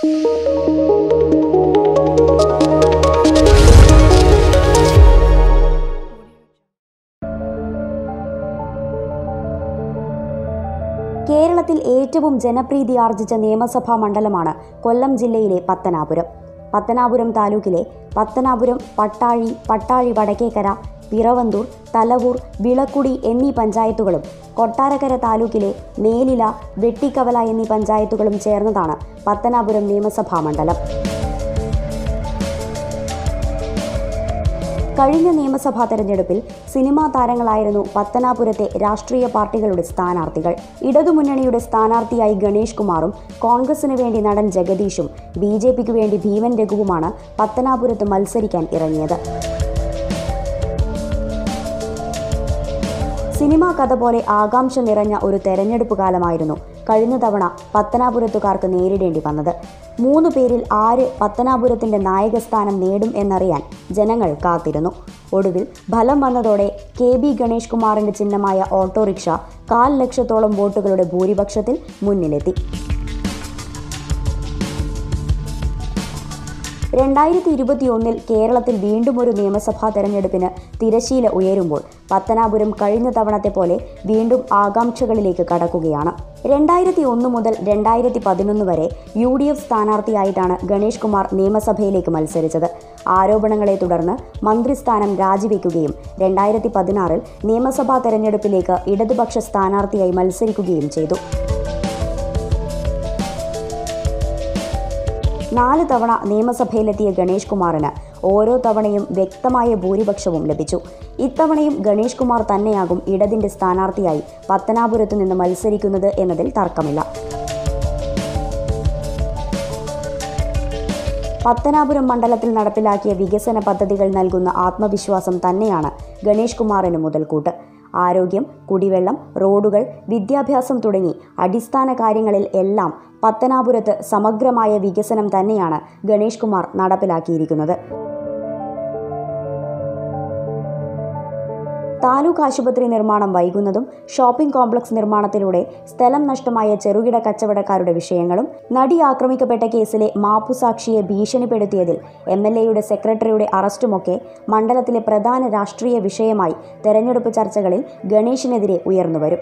കേരളത്തിൽ ഏറ്റവും ജനപ്രീതി ആർജിച്ച നിയമസഭാ മണ്ഡലമാണ് കൊല്ലം ജില്ലയിലെ പത്തനാപുരം പത്തനാപുരം താലൂക്കിലെ പത്തനാപുരം പട്ടാഴി പട്ടാഴി വടക്കേക്കര പിറവന്തൂർ തലവൂർ വിളക്കുടി എന്നീ പഞ്ചായത്തുകളും കൊട്ടാരക്കര താലൂക്കിലെ മേലില വെട്ടിക്കവല എന്നീ പഞ്ചായത്തുകളും ചേർന്നതാണ് പത്തനാപുരം നിയമസഭാ മണ്ഡലം കഴിഞ്ഞ നിയമസഭാ തെരഞ്ഞെടുപ്പിൽ സിനിമാ താരങ്ങളായിരുന്നു പത്തനാപുരത്തെ രാഷ്ട്രീയ പാർട്ടികളുടെ സ്ഥാനാർത്ഥികൾ ഇടതുമുന്നണിയുടെ സ്ഥാനാർത്ഥിയായി ഗണേഷ് കുമാറും കോൺഗ്രസിന് വേണ്ടി നടൻ ജഗദീഷും ബി ജെ പിക്ക് വേണ്ടി ഭീമൻ രഘുവുമാണ് പത്തനാപുരത്ത് മത്സരിക്കാൻ ഇറങ്ങിയത് സിനിമാ കഥ പോലെ ആകാംക്ഷ നിറഞ്ഞ ഒരു തെരഞ്ഞെടുപ്പ് കാലമായിരുന്നു കഴിഞ്ഞ തവണ പത്തനാപുരത്തുകാർക്ക് നേരിടേണ്ടി വന്നത് മൂന്ന് പേരിൽ ആര് പത്തനാപുരത്തിന്റെ നായകസ്ഥാനം നേടും എന്നറിയാൻ ജനങ്ങൾ കാത്തിരുന്നു ഒടുവിൽ ഫലം വന്നതോടെ കെ ബി ഗണേഷ് കുമാറിന്റെ ചിഹ്നമായ ഓട്ടോറിക്ഷ കാൽ ലക്ഷത്തോളം വോട്ടുകളുടെ ഭൂരിപക്ഷത്തിൽ മുന്നിലെത്തി രണ്ടായിരത്തി ഇരുപത്തിയൊന്നിൽ കേരളത്തിൽ വീണ്ടും ഒരു നിയമസഭാ തെരഞ്ഞെടുപ്പിന് തിരശീല ഉയരുമ്പോൾ പത്തനാപുരം കഴിഞ്ഞ തവണത്തെ പോലെ വീണ്ടും ആകാംക്ഷകളിലേക്ക് കടക്കുകയാണ് രണ്ടായിരത്തി ഒന്ന് മുതൽ രണ്ടായിരത്തി പതിനൊന്ന് വരെ യു ഡി എഫ് സ്ഥാനാർത്ഥിയായിട്ടാണ് ഗണേഷ് കുമാർ നിയമസഭയിലേക്ക് മത്സരിച്ചത് ആരോപണങ്ങളെ തുടർന്ന് മന്ത്രിസ്ഥാനം രാജിവെക്കുകയും രണ്ടായിരത്തി പതിനാറിൽ നിയമസഭാ തെരഞ്ഞെടുപ്പിലേക്ക് ഇടതുപക്ഷ സ്ഥാനാർത്ഥിയായി മത്സരിക്കുകയും ചെയ്തു നാല് തവണ നിയമസഭയിലെത്തിയ ഗണേഷ് കുമാറിന് ഓരോ തവണയും വ്യക്തമായ ഭൂരിപക്ഷവും ലഭിച്ചു ഇത്തവണയും ഗണേഷ് കുമാർ തന്നെയാകും ഇടതിന്റെ സ്ഥാനാർത്ഥിയായി പത്തനാപുരത്ത് നിന്ന് മത്സരിക്കുന്നത് എന്നതിൽ തർക്കമില്ല പത്തനാപുരം മണ്ഡലത്തിൽ നടപ്പിലാക്കിയ വികസന പദ്ധതികൾ നൽകുന്ന ആത്മവിശ്വാസം തന്നെയാണ് ഗണേഷ് കുമാറിന് മുതൽക്കൂട്ട് ആരോഗ്യം കുടിവെള്ളം റോഡുകൾ വിദ്യാഭ്യാസം തുടങ്ങി അടിസ്ഥാന കാര്യങ്ങളിൽ എല്ലാം പത്തനാപുരത്ത് സമഗ്രമായ വികസനം തന്നെയാണ് ഗണേഷ് കുമാർ നടപ്പിലാക്കിയിരിക്കുന്നത് താലൂക്ക് ആശുപത്രി നിർമ്മാണം വൈകുന്നതും ഷോപ്പിംഗ് കോംപ്ലക്സ് നിർമ്മാണത്തിലൂടെ സ്ഥലം നഷ്ടമായ ചെറുകിട കച്ചവടക്കാരുടെ വിഷയങ്ങളും നടി ആക്രമിക്കപ്പെട്ട കേസിലെ മാപ്പുസാക്ഷിയെ ഭീഷണിപ്പെടുത്തിയതിൽ എം എൽ എയുടെ സെക്രട്ടറിയുടെ അറസ്റ്റുമൊക്കെ മണ്ഡലത്തിലെ പ്രധാന രാഷ്ട്രീയ വിഷയമായി തെരഞ്ഞെടുപ്പ് ചർച്ചകളിൽ ഗണേഷിനെതിരെ ഉയർന്നുവരും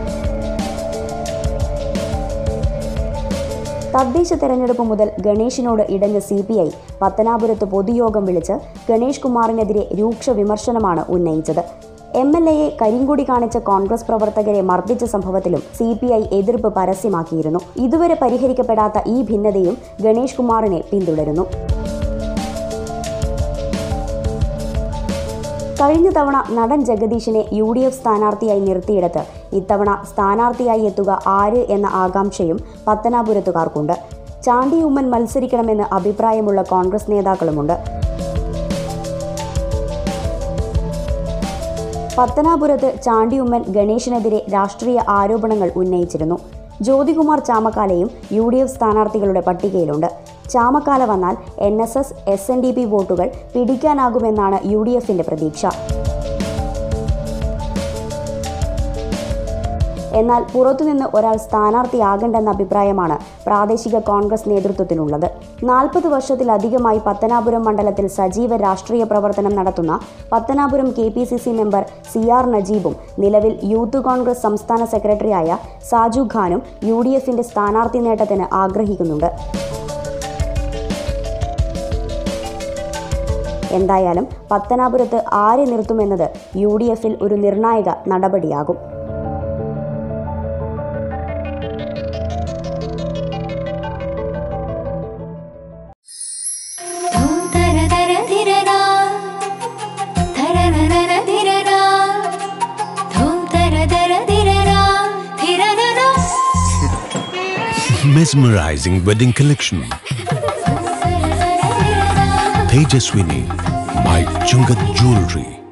തദ്ദേശ തെരഞ്ഞെടുപ്പ് മുതൽ ഗണേഷിനോട് ഇടഞ്ഞ സി പി ഐ പത്തനാപുരത്ത് പൊതുയോഗം വിളിച്ച് ഗണേഷ് കുമാറിനെതിരെ രൂക്ഷ വിമർശനമാണ് ഉന്നയിച്ചത് എം എൽ എയെ കരിങ്കൊടി കാണിച്ച കോൺഗ്രസ് പ്രവർത്തകരെ മർദ്ദിച്ച സംഭവത്തിലും സി പി ഐ എതിർപ്പ് പരസ്യമാക്കിയിരുന്നു ഇതുവരെ പരിഹരിക്കപ്പെടാത്ത ഈ ഭിന്നതയും ഗണേഷ് കുമാറിനെ പിന്തുടരുന്നു കഴിഞ്ഞ തവണ നടൻ ജഗദീഷിനെ യു ഡി എഫ് സ്ഥാനാർത്ഥിയായി നിർത്തിയിടത്ത് ഇത്തവണ സ്ഥാനാർത്ഥിയായി എത്തുക ആര് എന്ന ആകാംക്ഷയും പത്തനാപുരത്തുകാർക്കുണ്ട് ചാണ്ടി ഉമ്മൻ മത്സരിക്കണമെന്ന് അഭിപ്രായമുള്ള കോൺഗ്രസ് നേതാക്കളുമുണ്ട് പത്തനാപുരത്ത് ചാണ്ടി ഉമ്മൻ ഗണേഷിനെതിരെ രാഷ്ട്രീയ ആരോപണങ്ങൾ ഉന്നയിച്ചിരുന്നു ജ്യോതികുമാർ ചാമക്കാലയും യു ഡി എഫ് സ്ഥാനാർത്ഥികളുടെ പട്ടികയിലുണ്ട് ചാമക്കാല വന്നാൽ N S S S N D P വോട്ടുകൾ പിടിക്കാനാകുമെന്നാണ് യു ഡി എഫിന്റെ പ്രതീക്ഷ എന്നാൽ പുറത്തുനിന്ന് ഒരാൾ സ്ഥാനാർത്ഥിയാകണ്ടെന്ന അഭിപ്രായമാണ് പ്രാദേശിക കോൺഗ്രസ് നേതൃത്വത്തിനുള്ളത് നാൽപ്പത് വർഷത്തിലധികമായി പത്തനാപുരം മണ്ഡലത്തിൽ സജീവ രാഷ്ട്രീയ പ്രവർത്തനം നടത്തുന്ന Pathanapuram K P C C member C R നജീബും നിലവിൽ യൂത്ത് കോൺഗ്രസ് സംസ്ഥാന സെക്രട്ടറിയായ സാജു ഖാനും യു ഡി എഫിന്റെ സ്ഥാനാർത്ഥി നേട്ടത്തിന് ആഗ്രഹിക്കുന്നുണ്ട് എന്തായാലും പത്തനാപുരത്ത് ആരെ നിർത്തുമെന്നത് യു ഡി എഫിൽ ഒരു നിർണായക നടപടിയാകും ധൂം തര തര ധിരരാ ധരരരര ധിരരാ ധൂം തര തര ധിരരാ ധിരരരാ Mesmerizing wedding collection. Tejaswini by Chungat Jewelry.